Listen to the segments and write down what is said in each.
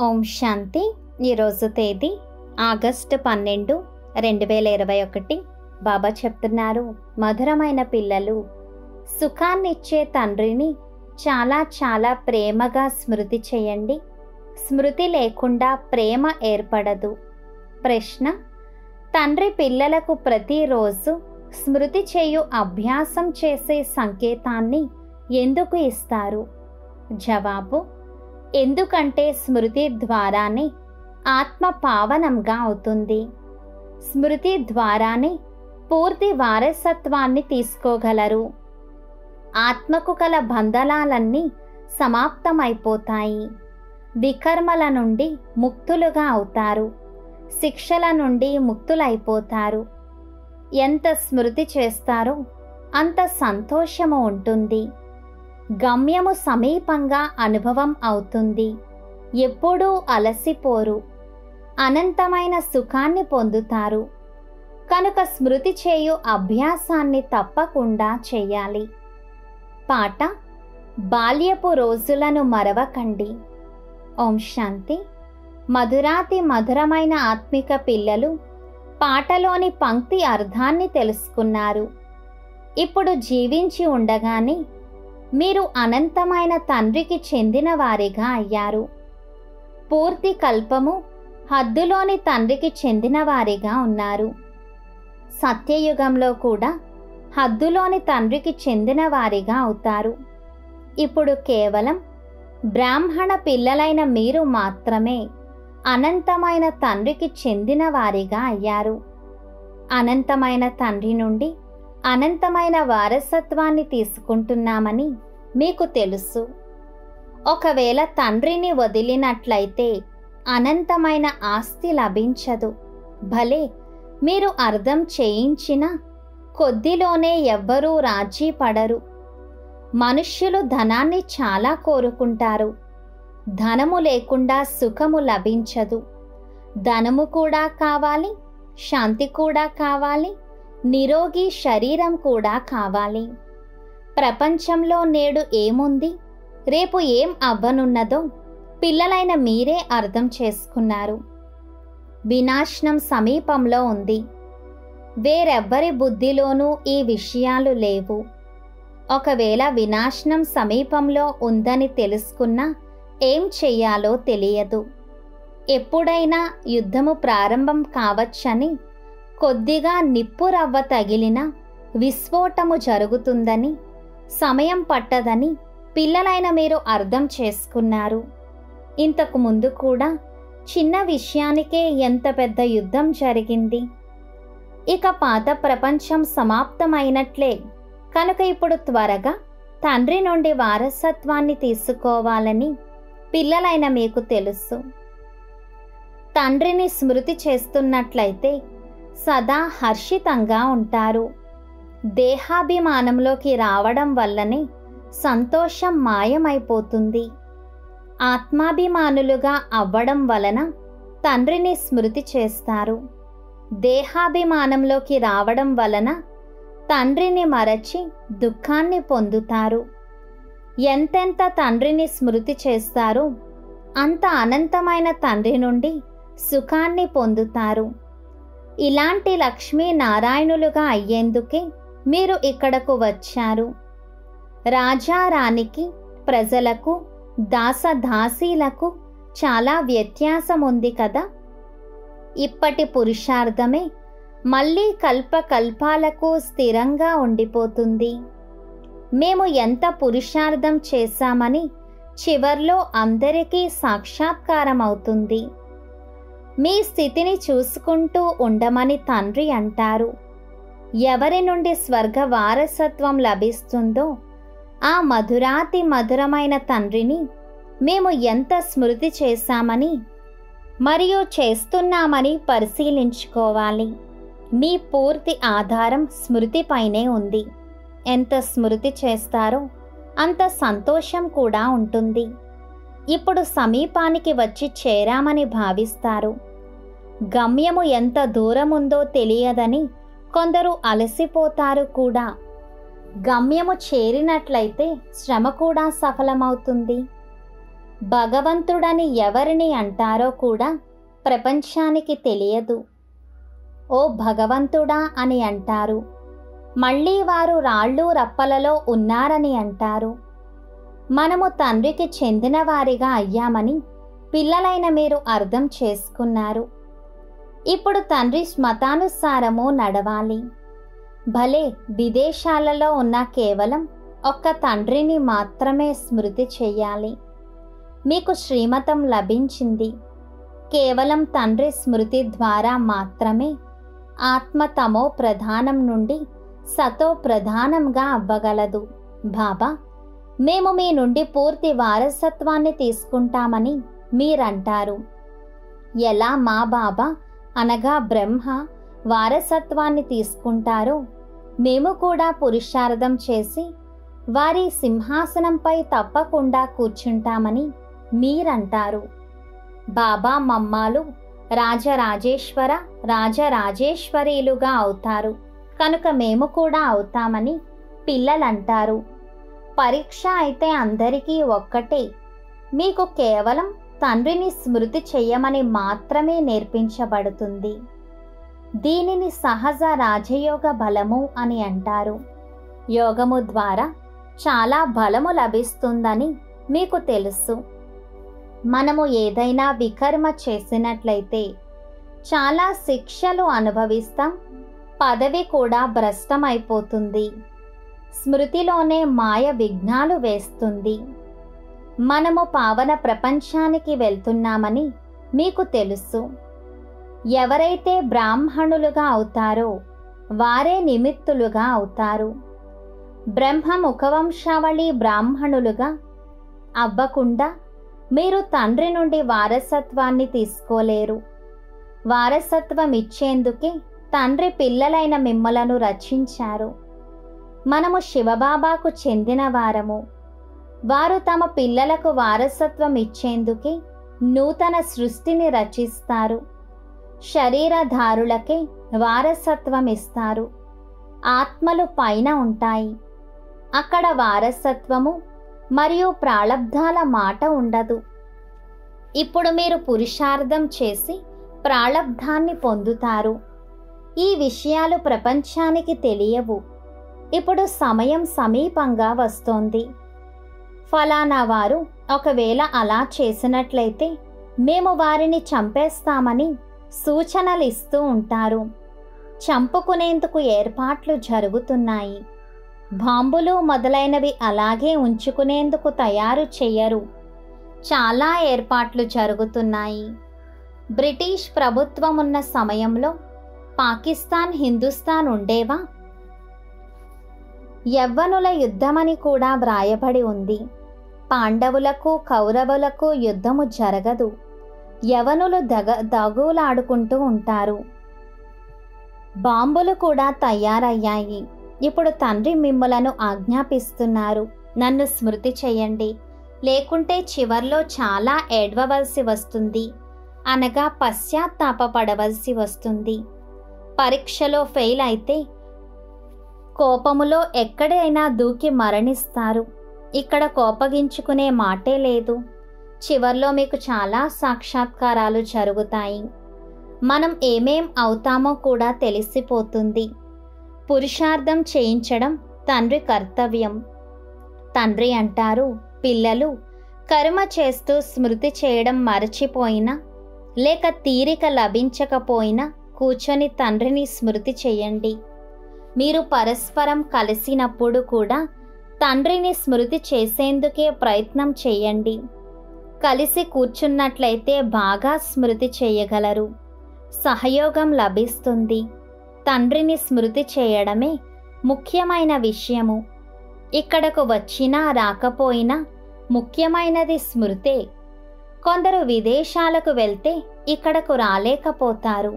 ఓం శాంతి ఈరోజు తేదీ ఆగస్టు పన్నెండు రెండు వేల ఇరవై ఒకటి బాబా చెప్తున్నారు మధురమైన పిల్లలు సుఖాన్నిచ్చే తండ్రిని చాలా చాలా ప్రేమగా స్మృతి చేయండి స్మృతి లేకుండా ప్రేమ ఏర్పడదు ప్రశ్న తండ్రి పిల్లలకు ప్రతిరోజు స్మృతి చేయు అభ్యాసం చేసే సంకేతాన్ని ఎందుకు ఇస్తారు జవాబు ఎందుకంటే స్మృతి ద్వారానే ఆత్మ పావనంగా అవుతుంది స్మృతి ద్వారానే పూర్తి వారసత్వాన్ని తీసుకోగలరు ఆత్మకు కల బంధనాలన్నీ సమాప్తమైపోతాయి వికర్మల నుండి ముక్తులుగా అవుతారు శిక్షల నుండి ముక్తులైపోతారు ఎంత స్మృతి చేస్తారో అంత సంతోషము ఉంటుంది గమ్యము సమీపంగా అనుభవం అవుతుంది ఎప్పుడూ అలసిపోరు అనంతమైన సుఖాన్ని పొందుతారు కనుక స్మృతి చేయు అభ్యాసాన్ని తప్పకుండా చేయాలి పాట బాల్యపు రోజులను మరవకండి ఓం శాంతి మధురాతి మధురమైన ఆత్మిక పిల్లలు పాటలోని పంక్తి అర్థాన్ని తెలుసుకున్నారు ఇప్పుడు జీవించి ఉండగానే మీరు అనంతమైన తండ్రికి చెందిన వారిగా అయ్యారు పూర్తి కల్పము హద్దులోని తండ్రికి చెందిన వారిగా ఉన్నారు సత్యయుగంలో కూడా హద్దులోని తండ్రికి చెందిన వారిగా అవుతారు ఇప్పుడు కేవలం బ్రాహ్మణ పిల్లలైన మీరు మాత్రమే అనంతమైన తండ్రికి చెందిన వారిగా అయ్యారు అనంతమైన తండ్రి నుండి అనంతమైన వారసత్వాన్ని తీసుకుంటున్నామని మీకు తెలుసు ఒకవేళ తండ్రిని వదిలినట్లయితే అనంతమైన ఆస్తి లభించదు భలే మీరు అర్థం చేయించిన కొద్దిలోనే ఎవ్వరూ రాజీ పడరు మనుష్యులు ధనాన్ని చాలా కోరుకుంటారు ధనము లేకుండా సుఖము లభించదు ధనము కూడా కావాలి శాంతి కూడా కావాలి నిరోగి శరీరం కూడా కావాలి ప్రపంచంలో నేడు ఏముంది రేపు ఏం అవ్వనున్నదో పిల్లలైన మీరే అర్థం చేసుకున్నారు వినాశనం సమీపంలో ఉంది వేరెవ్వరి బుద్ధిలోనూ ఈ విషయాలు లేవు ఒకవేళ వినాశనం సమీపంలో ఉందని తెలుసుకున్నా ఏం చెయ్యాలో తెలియదు ఎప్పుడైనా యుద్ధము ప్రారంభం కావచ్చని కొద్దిగా నిప్పు రవ్వ తగిలిన విస్ఫోటము జరుగుతుందని సమయం పట్టదని పిల్లలైన మీరు అర్థం చేసుకున్నారు ఇంతకు ముందు కూడా చిన్న విషయానికే ఎంత పెద్ద యుద్ధం జరిగింది ఇక పాత ప్రపంచం సమాప్తమైనట్లే కనుక ఇప్పుడు త్వరగా తండ్రి నుండి వారసత్వాన్ని తీసుకోవాలని పిల్లలైన మీకు తెలుసు తండ్రిని స్మృతి చేస్తున్నట్లయితే సదా హర్షితంగా ఉంటారు దేహాభిమానంలోకి రావడం వల్లనే సంతోషం మాయమైపోతుంది ఆత్మాభిమానులుగా అవ్వడం వలన తండ్రిని స్మృతి చేస్తారు దేహాభిమానంలోకి రావడం వలన తండ్రిని మరచి దుఃఖాన్ని పొందుతారు ఎంతెంత తండ్రిని స్మృతి చేస్తారో అంత అనంతమైన తండ్రి నుండి సుఖాన్ని పొందుతారు ఇలాంటి లక్ష్మీనారాయణులుగా అయ్యేందుకే మీరు ఇక్కడకు వచ్చారు రాజారానికి ప్రజలకు దాసదాసీలకు చాలా వ్యత్యాసం ఉంది కదా ఇప్పటి పురుషార్థమే మళ్ళీ కల్పకల్పాలకు స్థిరంగా ఉండిపోతుంది మేము ఎంత పురుషార్థం చేశామని చివర్లో అందరికీ సాక్షాత్కారం అవుతుంది మీ స్థితిని చూసుకుంటూ ఉండమని తండ్రి అంటారు ఎవరి నుండి స్వర్గ వారసత్వం లభిస్తుందో ఆ మధురాతి మధురమైన తండ్రిని మేము ఎంత స్మృతి చేశామని మరియు చేస్తున్నామని పరిశీలించుకోవాలి మీ పూర్తి ఆధారం స్మృతిపైనే ఉంది ఎంత స్మృతి చేస్తారో అంత సంతోషం కూడా ఉంటుంది ఇప్పుడు సమీపానికి వచ్చి చేరామని భావిస్తారు గమ్యము ఎంత దూరముందో తెలియదని కొందరు అలసిపోతారు కూడా గమ్యము చేరినట్లయితే శ్రమ కూడా సఫలమవుతుంది భగవంతుడని ఎవరిని అంటారో కూడా ప్రపంచానికి తెలియదు ఓ భగవంతుడా అని అంటారు మళ్ళీ వారు రాళ్ళు రప్పలలో ఉన్నారని అంటారు మనము తండ్రికి చెందిన వారిగా అయ్యామని పిల్లలైన మీరు అర్థం చేసుకున్నారు ఇప్పుడు తండ్రి మతానుసారము నడవాలి భలే విదేశాలలో ఉన్న కేవలం ఒక్క తండ్రిని మాత్రమే స్మృతి చెయ్యాలి మీకు శ్రీమతం లభించింది కేవలం తండ్రి స్మృతి ద్వారా మాత్రమే ఆత్మ తమో ప్రధానం నుండి సతో ప్రధానంగా అవ్వగలదు బాబా మేము మీ నుండి పూర్తి వారసత్వాన్ని తీసుకుంటామని మీరంటారు ఎలా మా బాబా అనగా బ్రహ్మ వారసత్వాన్ని తీసుకుంటారో మేము కూడా పురుషార్థం చేసి వారి సింహాసనంపై తప్పకుండా కూర్చుంటామని మీరంటారు బాబా మమ్మాలు రాజరాజేశ్వర రాజరాజేశ్వరీలుగా అవుతారు కనుక మేము కూడా అవుతామని పిల్లలంటారు పరీక్ష అయితే అందరికీ ఒక్కటే మీకు కేవలం తండ్రిని స్మృతి చెయ్యమని మాత్రమే నేర్పించబడుతుంది దీనిని సహజ రాజయోగ బలము అని అంటారు యోగము ద్వారా చాలా బలము లభిస్తుందని మీకు తెలుసు మనము ఏదైనా వికర్మ చేసినట్లయితే చాలా శిక్షలు అనుభవిస్తాం పదవి కూడా భ్రష్టమైపోతుంది స్మృతిలోనే మాయ విఘ్నాలు వేస్తుంది మనము పావన ప్రపంచానికి వెళ్తున్నామని మీకు తెలుసు ఎవరైతే బ్రాహ్మణులుగా అవుతారో వారే నిమిత్తులుగా అవుతారు బ్రహ్మ ముఖవంశావళి బ్రాహ్మణులుగా అవ్వకుండా మీరు తండ్రి నుండి వారసత్వాన్ని తీసుకోలేరు వారసత్వం ఇచ్చేందుకే తండ్రి పిల్లలైన మిమ్మలను రచించారు మనము శివబాబాకు చెందిన వారము వారు తమ పిల్లలకు వారసత్వం ఇచ్చేందుకే నూతన సృష్టిని రచిస్తారు శరీరధారులకే వారసత్వం ఇస్తారు ఆత్మలు పైన ఉంటాయి అక్కడ వారసత్వము మరియు ప్రాళబ్ధాల మాట ఉండదు ఇప్పుడు మీరు పురుషార్థం చేసి ప్రాళబ్ధాన్ని పొందుతారు ఈ విషయాలు ప్రపంచానికి తెలియవు ఇప్పుడు సమయం సమీపంగా వస్తోంది ఫలానా వారు ఒకవేళ అలా చేసినట్లయితే మేము వారిని చంపేస్తామని సూచనలు ఇస్తూ ఉంటారు చంపుకునేందుకు ఏర్పాట్లు జరుగుతున్నాయి బాంబులు మొదలైనవి అలాగే ఉంచుకునేందుకు తయారు చెయ్యరు చాలా ఏర్పాట్లు జరుగుతున్నాయి బ్రిటిష్ ప్రభుత్వం ఉన్న సమయంలో పాకిస్తాన్ హిందుస్థాన్ ఉండేవా యవ్వనుల యుద్ధమని కూడా వ్రాయబడి ఉంది పాండవులకు కౌరవులకు యుద్ధము జరగదు యవనులు దగ దగులాడుకుంటూ ఉంటారు బాంబులు కూడా తయారయ్యాయి ఇప్పుడు తండ్రి మిమ్ములను ఆజ్ఞాపిస్తున్నారు నన్ను స్మృతి చెయ్యండి లేకుంటే చివర్లో చాలా ఏడ్వవలసి వస్తుంది అనగా పశ్చాత్తాపపడవలసి వస్తుంది పరీక్షలో ఫెయిల్ అయితే కోపములో ఎక్కడైనా దూకి మరణిస్తారు ఇక్కడ కోపగించుకునే మాటే లేదు చివర్లో మీకు చాలా సాక్షాత్కారాలు జరుగుతాయి మనం ఏమేం అవుతామో కూడా తెలిసిపోతుంది పురుషార్థం చేయించడం తండ్రి కర్తవ్యం తండ్రి అంటారు పిల్లలు కర్మ చేస్తూ స్మృతి చేయడం మరచిపోయినా లేక తీరిక లభించకపోయినా కూర్చొని తండ్రిని స్మృతి చేయండి మీరు పరస్పరం కలిసినప్పుడు కూడా తండ్రిని స్మృతి చేసేందుకే ప్రయత్నం చేయండి కలిసి కూర్చున్నట్లయితే బాగా స్మృతి చేయగలరు సహయోగం లభిస్తుంది తండ్రిని స్మృతి చేయడమే ముఖ్యమైన విషయము ఇక్కడకు వచ్చినా రాకపోయినా ముఖ్యమైనది స్మృతే కొందరు విదేశాలకు వెళ్తే ఇక్కడకు రాలేకపోతారు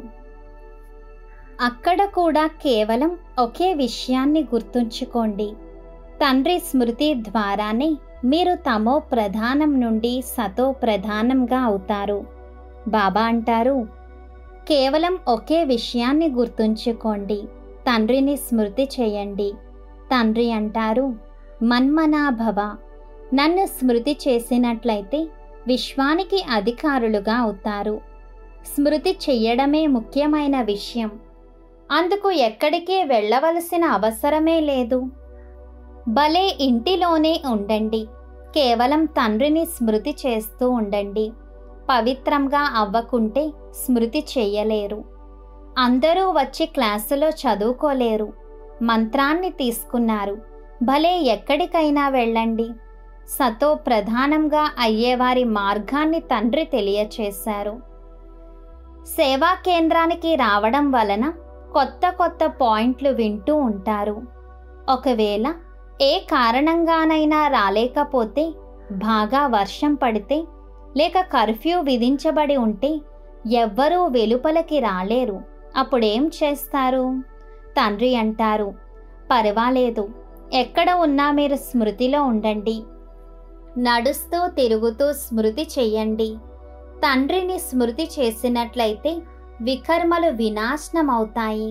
అక్కడ కూడా కేవలం ఒకే విషయాన్ని గుర్తుంచుకోండి తండ్రి స్మృతి ద్వారానే మీరు తమో ప్రధానం నుండి సతో ప్రధానంగా అవుతారు బాబా అంటారు కేవలం ఒకే విషయాన్ని గుర్తుంచుకోండి తండ్రిని స్మృతి చేయండి తండ్రి అంటారు మన్మనాభవ నన్ను స్మృతి చేసినట్లయితే విశ్వానికి అధికారులుగా అవుతారు స్మృతి చెయ్యడమే ముఖ్యమైన విషయం అందుకు ఎక్కడికే వెళ్ళవలసిన అవసరమే లేదు భలే ఇంటిలోనే ఉండండి కేవలం తండ్రిని స్మృతి చేస్తూ ఉండండి పవిత్రంగా అవ్వకుంటే స్మృతి చెయ్యలేరు అందరూ వచ్చి క్లాసులో చదువుకోలేరు మంత్రాన్ని తీసుకున్నారు భలే ఎక్కడికైనా వెళ్ళండి సతో ప్రధానంగా అయ్యేవారి మార్గాన్ని తండ్రి తెలియచేశారు సేవా కేంద్రానికి రావడం వలన కొత్త కొత్త పాయింట్లు వింటూ ఉంటారు ఒకవేళ ఏ కారణంగానైనా రాలేకపోతే బాగా వర్షం పడితే లేక కర్ఫ్యూ విధించబడి ఉంటే ఎవ్వరూ వెలుపలకి రాలేరు అప్పుడేం చేస్తారు తండ్రి అంటారు పర్వాలేదు ఎక్కడ ఉన్నా మీరు స్మృతిలో ఉండండి నడుస్తూ తిరుగుతూ స్మృతి చెయ్యండి తండ్రిని స్మృతి చేసినట్లయితే వికర్మలు వినాశనమవుతాయి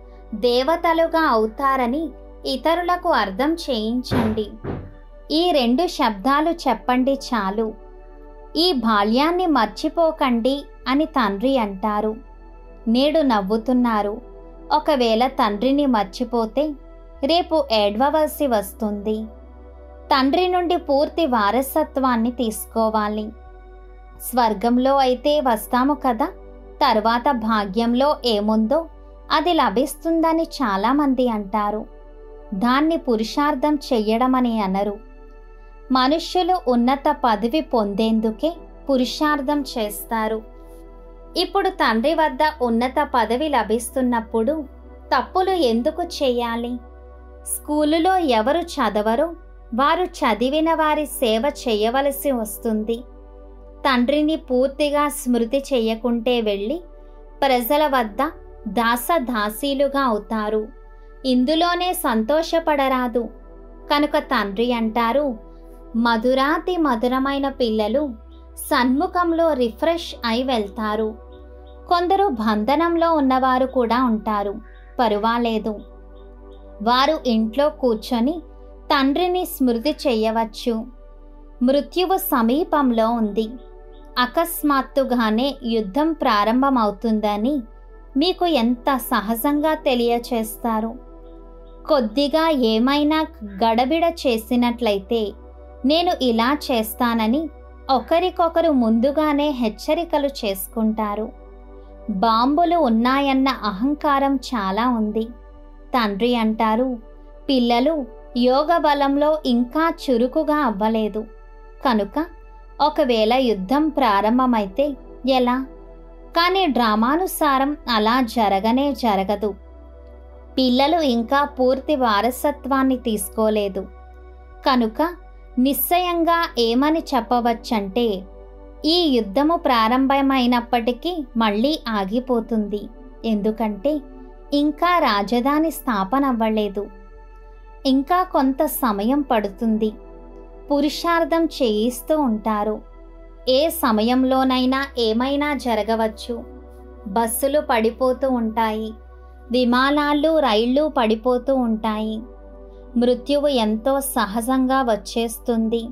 దేవతలుగా అవుతారని ఇతరులకు అర్థం చేయించండి ఈ రెండు శబ్దాలు చెప్పండి చాలు ఈ బాల్యాన్ని మర్చిపోకండి అని తండ్రి అంటారు నేడు నవ్వుతున్నారు ఒకవేళ తండ్రిని మర్చిపోతే రేపు ఏడ్వవలసి వస్తుంది తండ్రి నుండి పూర్తి వారసత్వాన్ని తీసుకోవాలి స్వర్గంలో అయితే వస్తాము కదా తర్వాత భాగ్యంలో ఏముందో అది లభిస్తుందని చాలామంది అంటారు దాన్ని పురుషార్థం చెయ్యడమని అనరు మనుష్యులు ఉన్నత పదవి పొందేందుకే పురుషార్థం చేస్తారు ఇప్పుడు తండ్రి వద్ద ఉన్నత పదవి లభిస్తున్నప్పుడు తప్పులు ఎందుకు చేయాలి స్కూలులో ఎవరు చదవరో వారు చదివిన వారి సేవ చేయవలసి వస్తుంది తండ్రిని పూర్తిగా స్మృతి చెయ్యకుంటే వెళ్ళి ప్రజల వద్ద దాసదాసీలుగా అవుతారు ఇందులోనే సంతోషపడరాదు కనుక తండ్రి అంటారు మధురాతి మధురమైన పిల్లలు సన్ముఖంలో రిఫ్రెష్ అయి వెళ్తారు కొందరు బంధనంలో ఉన్నవారు కూడా ఉంటారు పరువాలేదు వారు ఇంట్లో కూర్చొని తండ్రిని స్మృతి చెయ్యవచ్చు మృత్యువు సమీపంలో ఉంది అకస్మాత్తుగానే యుద్ధం ప్రారంభమవుతుందని మీకు ఎంత సహజంగా తెలియచేస్తారు కొద్దిగా ఏమైనా గడబిడ చేసినట్లయితే నేను ఇలా చేస్తానని ఒకరికొకరు ముందుగానే హెచ్చరికలు చేసుకుంటారు బాంబులు ఉన్నాయన్న అహంకారం చాలా ఉంది తండ్రి అంటారు పిల్లలు యోగ బలంలో ఇంకా చురుకుగా అవ్వలేదు కనుక ఒకవేళ యుద్ధం ప్రారంభమైతే ఎలా కానీ డ్రామానుసారం అలా జరగనే జరగదు పిల్లలు ఇంకా పూర్తి వారసత్వాన్ని తీసుకోలేదు కనుక నిశ్చయంగా ఏమని చెప్పవచ్చంటే ఈ యుద్ధము ప్రారంభమైనప్పటికీ మళ్ళీ ఆగిపోతుంది ఎందుకంటే ఇంకా రాజధాని స్థాపన అవ్వలేదు ఇంకా కొంత సమయం పడుతుంది పురుషార్థం చేయిస్తూ ఉంటారు ఏ సమయంలోనైనా ఏమైనా జరగవచ్చు బస్సులు పడిపోతూ ఉంటాయి విమానాలు రైళ్ళు పడిపోతూ ఉంటాయి మృత్యువు ఎంతో సహజంగా వచ్చేస్తుంది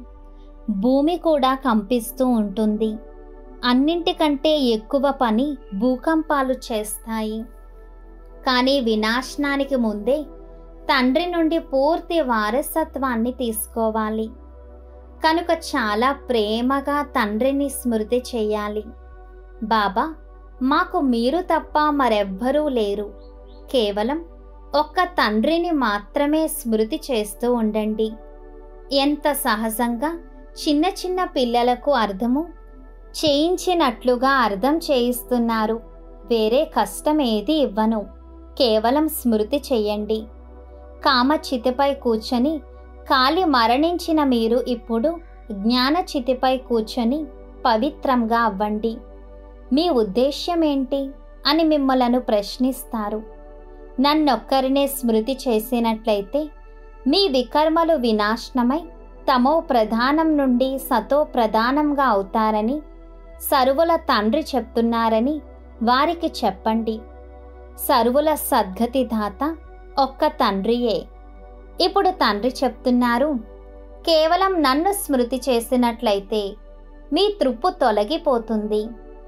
భూమి కూడా కంపిస్తూ ఉంటుంది అన్నింటికంటే ఎక్కువ పని భూకంపాలు చేస్తాయి కానీ వినాశనానికి ముందే తండ్రి నుండి పూర్తి వారసత్వాన్ని తీసుకోవాలి కనుక చాలా ప్రేమగా తండ్రిని స్మృతి చేయాలి బాబా మాకు మీరు తప్ప మరెవ్వరూ లేరు కేవలం ఒక్క తండ్రిని మాత్రమే స్మృతి చేస్తూ ఉండండి ఎంత సహజంగా చిన్న చిన్న పిల్లలకు అర్థము చేయించినట్లుగా అర్థం చేయిస్తున్నారు వేరే కష్టం ఏది ఇవ్వను కేవలం స్మృతి చెయ్యండి కామచితిపై కూర్చొని కాలి మరణించిన మీరు ఇప్పుడు జ్ఞానచితిపై కూర్చొని పవిత్రంగా అవ్వండి మీ ఉద్దేశ్యం ఏంటి అని మిమ్మలను ప్రశ్నిస్తారు నన్నొక్కరినే స్మృతి చేసినట్లయితే మీ వికర్మలు వినాశనమై తమో ప్రధానం నుండి సతో ప్రధానంగా అవుతారని సరువుల తండ్రి చెప్తున్నారని వారికి చెప్పండి సరువుల సద్గతి దాత ఒక్క తండ్రియే ఇప్పుడు తండ్రి చెప్తున్నారు కేవలం నన్ను స్మృతి చేసినట్లయితే మీ త్రుప్పు తొలగిపోతుంది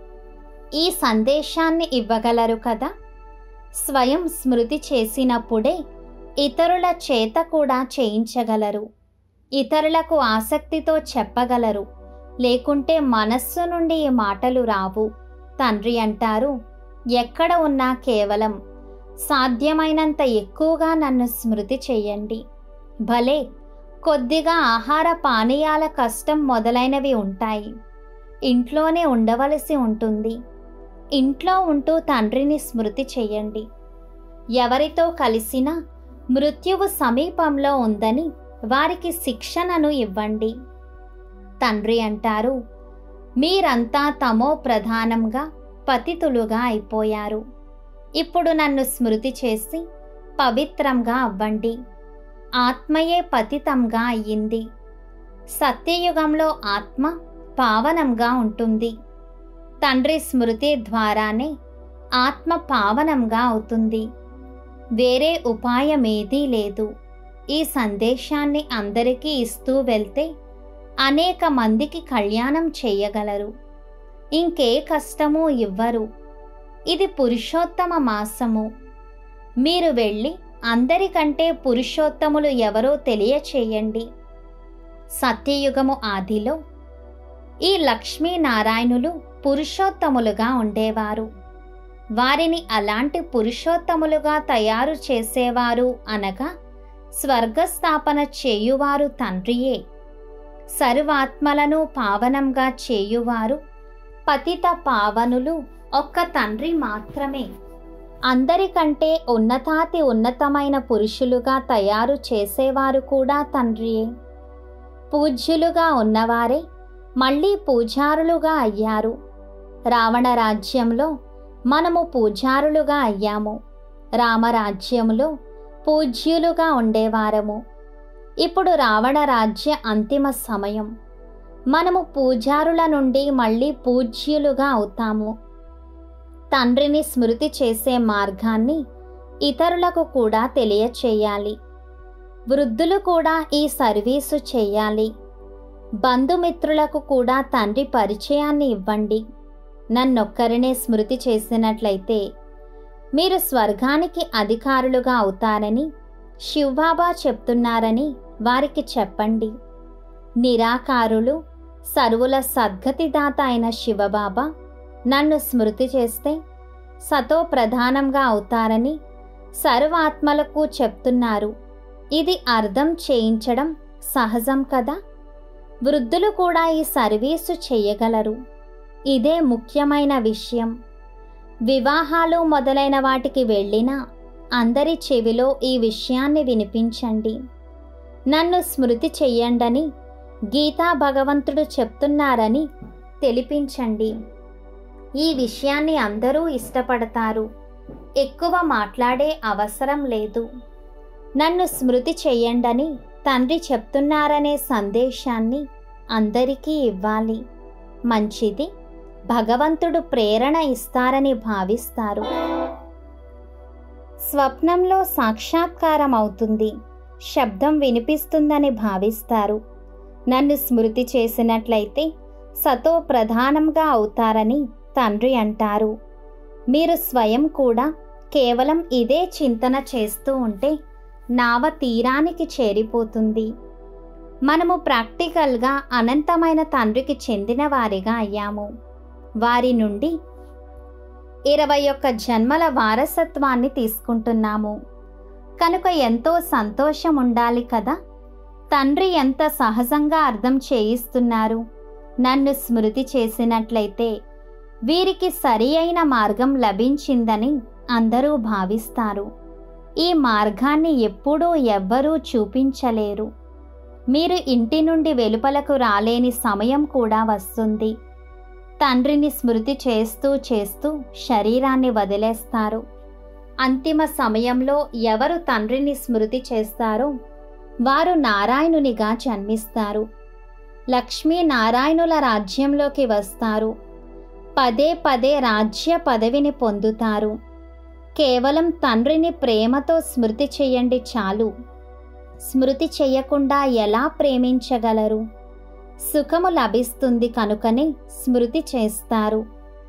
ఈ సందేశాన్ని ఇవ్వగలరు కదా స్వయం స్మృతి చేసినప్పుడే ఇతరుల చేత కూడా చేయించగలరు ఇతరులకు ఆసక్తితో చెప్పగలరు లేకుంటే మనస్సు నుండి ఈ మాటలు రావు తండ్రి అంటారు ఎక్కడ ఉన్నా కేవలం సాధ్యమైనంత ఎక్కువగా నన్ను స్మృతి చెయ్యండి భలే కొద్దిగా ఆహార పానీయాల కష్టం మొదలైనవి ఉంటాయి ఇంట్లోనే ఉండవలసి ఉంటుంది ఇంట్లో ఉంటూ తండ్రిని స్మృతి చెయ్యండి ఎవరితో కలిసినా మృత్యువు సమీపంలో ఉందని వారికి శిక్షణను ఇవ్వండి తండ్రి అంటారు మీరంతా తమో ప్రధానంగా పతితులుగా అయిపోయారు ఇప్పుడు నన్ను స్మృతి చేసి పవిత్రంగా అవ్వండి ఆత్మయే పతితంగా అయ్యింది సత్యయుగంలో ఆత్మ పావనంగా ఉంటుంది తండ్రి స్మృతి ద్వారానే ఆత్మ పావనంగా అవుతుంది వేరే ఉపాయమేదీ లేదు ఈ సందేశాన్ని అందరికీ ఇస్తూ వెళ్తే అనేక మందికి కళ్యాణం చేయగలరు ఇంకే కష్టమూ ఇవ్వరు ఇది పురుషోత్తమ మాసము మీరు వెళ్ళి అందరికంటే పురుషోత్తములు ఎవరో తెలియచేయండి సత్యయుగము ఆదిలో ఈ లక్ష్మీనారాయణులు పురుషోత్తములుగా ఉండేవారు వారిని అలాంటి పురుషోత్తములుగా తయారు చేసేవారు అనగా స్వర్గస్థాపన చేయువారు తండ్రియే సర్వాత్మలను పావనంగా చేయువారు పతిత పావనులు ఒక్క తండ్రి మాత్రమే అందరికంటే ఉన్నతాతి ఉన్నతమైన పురుషులుగా తయారు చేసేవారు కూడా తండ్రియే పూజ్యులుగా ఉన్నవారే మళ్ళీ పూజారులుగా అయ్యారు రావణ రాజ్యంలో మనము పూజారులుగా అయ్యాము రామరాజ్యంలో పూజ్యులుగా ఉండేవారము ఇప్పుడు రావణ రాజ్య అంతిమ సమయం మనము పూజారుల నుండి మళ్ళీ పూజ్యులుగా అవుతాము తండ్రిని స్మృతి చేసే మార్గాన్ని ఇతరులకు కూడా తెలియచేయాలి వృద్ధులు కూడా ఈ సర్వీసు చేయాలి బంధుమిత్రులకు కూడా తండ్రి పరిచయాన్ని ఇవ్వండి నన్నొక్కరినే స్మృతి చేసినట్లయితే మీరు స్వర్గానికి అధికారులుగా అవుతారని శివబాబా చెప్తున్నారని వారికి చెప్పండి నిరాకారులు సర్వుల సద్గతిదాత అయిన శివబాబా నన్ను స్మృతి చేస్తే సతో ప్రధానంగా అవుతారని సర్వాత్మలకు చెప్తున్నారు ఇది అర్థం చేయించడం సహజం కదా వృద్ధులు కూడా ఈ సర్వీసు చేయగలరు ఇదే ముఖ్యమైన విషయం వివాహాలు మొదలైన వాటికి వెళ్ళినా అందరి చెవిలో ఈ విషయాన్ని వినిపించండి నన్ను స్మృతి చెయ్యండని గీతా భగవంతుడు చెప్తున్నారని తెలిపించండి ఈ విషయాన్ని అందరూ ఇష్టపడతారు ఎక్కువ మాట్లాడే అవసరం లేదు నన్ను స్మృతి చెయ్యండని తండ్రి చెప్తున్నారనే సందేశాన్ని అందరికీ ఇవ్వాలి మంచిది భగవంతుడు ప్రేరణ ఇస్తారని భావిస్తారు స్వప్నంలో సాక్షాత్కారం అవుతుంది శబ్దం వినిపిస్తుందని భావిస్తారు నన్ను స్మృతి చేసినట్లయితే సతో ప్రధానంగా అవుతారని తండ్రి అంటారు మీరు స్వయం కూడా కేవలం ఇదే చింతన చేస్తూ ఉంటే నావ తీరానికి చేరిపోతుంది మనము ప్రాక్టికల్గా అనంతమైన తండ్రికి చెందిన వారిగా అయ్యాము వారి నుండి ఇరవై ఒక్క జన్మల వారసత్వాన్ని తీసుకుంటున్నాము కనుక ఎంతో సంతోషం ఉండాలి కదా తండ్రి ఎంత సహజంగా అర్థం చేయిస్తున్నారు నన్ను స్మృతి చేసినట్లయితే వీరికి సరి అయిన మార్గం లభించిందని అందరూ భావిస్తారు ఈ మార్గాన్ని ఎప్పుడూ ఎవ్వరూ చూపించలేరు మీరు ఇంటి నుండి వెలుపలకు రాలేని సమయం కూడా వస్తుంది తండ్రిని స్మృతి చేస్తూ చేస్తూ శరీరాన్ని వదిలేస్తారు అంతిమ సమయంలో ఎవరు తండ్రిని స్మృతి చేస్తారో వారు నారాయణునిగా జన్మిస్తారు లక్ష్మీ నారాయణుల రాజ్యంలోకి వస్తారు పదే పదే రాజ్య పదవిని పొందుతారు కేవలం తండ్రిని ప్రేమతో స్మృతి చెయ్యండి చాలు స్మృతి చెయ్యకుండా ఎలా ప్రేమించగలరు సుఖము లభిస్తుంది కనుకనే స్మృతి చేస్తారు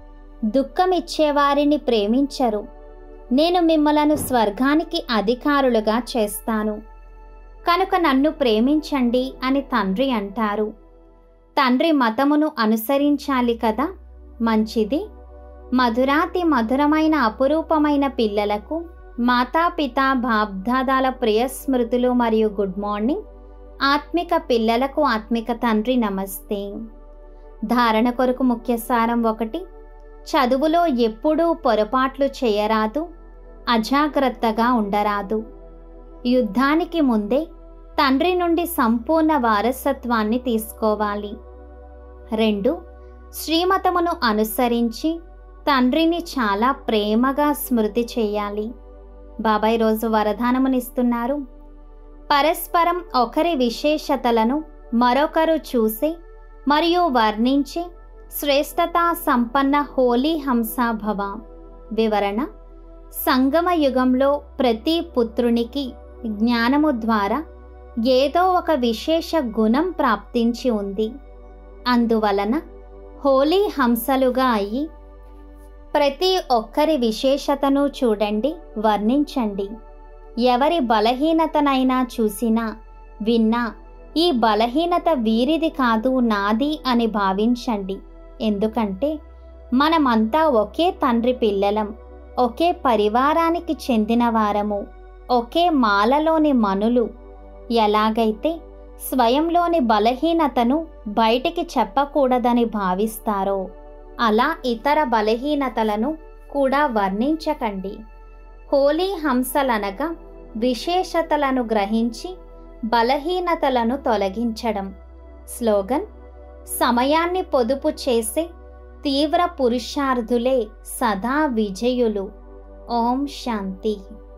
దుఃఖమిచ్చేవారిని ప్రేమించరు నేను మిమ్మలను స్వర్గానికి అధికారులుగా చేస్తాను కనుక నన్ను ప్రేమించండి అని తండ్రి అంటారు తండ్రి మతమును అనుసరించాలి కదా మంచిది మధురాతి మధురమైన అపురూపమైన పిల్లలకు మాతాపిత బాబ్దాదాల ప్రియ స్మృతులు మరియు గుడ్ మార్నింగ్ ఆత్మిక పిల్లలకు ఆత్మిక తండ్రి నమస్తే ధారణ కొరకు ముఖ్య సారం ఒకటి చదువులో ఎప్పుడూ పొరపాట్లు చేయరాదు అజాగ్రత్తగా ఉండరాదు యుద్ధానికి ముందే తండ్రి నుండి సంపూర్ణ వారసత్వాన్ని తీసుకోవాలి రెండు శ్రీమతమును అనుసరించి తండ్రిని చాలా ప్రేమగా స్మృతి చేయాలి బాబాయ్ రోజు వరదానమునిస్తున్నారు పరస్పరం ఒకరి విశేషతలను మరొకరు చూసి మరియు వర్ణించి శ్రేష్టతా సంపన్న హోలీ హంస భవ వివరణ సంగమ యుగంలో ప్రతి పుత్రునికి జ్ఞానము ద్వారా ఏదో ఒక విశేష గుణం ప్రాప్తించి ఉంది అందువలన హోలీ హంసలుగా అయ్యి ప్రతి ఒక్కరి విశేషతను చూడండి వర్ణించండి ఎవరి బలహీనతనైనా చూసినా విన్నా ఈ బలహీనత వీరిది కాదు నాది అని భావించండి ఎందుకంటే మనమంతా ఒకే తండ్రి పిల్లలం ఒకే పరివారానికి చెందిన వారము ఒకే మాలలోని మనులు ఎలాగైతే స్వయంలోని బలహీనతను బయటికి చెప్పకూడదని భావిస్తారో అలా ఇతర బలహీనతలను కూడా వర్ణించకండి హోలీ హంసలనగా విశేషతలను గ్రహించి బలహీనతలను తొలగించడం స్లోగన్ సమయాన్ని పొదుపు చేసే తీవ్ర పురుషార్థులే సదా విజయులు ఓం శాంతి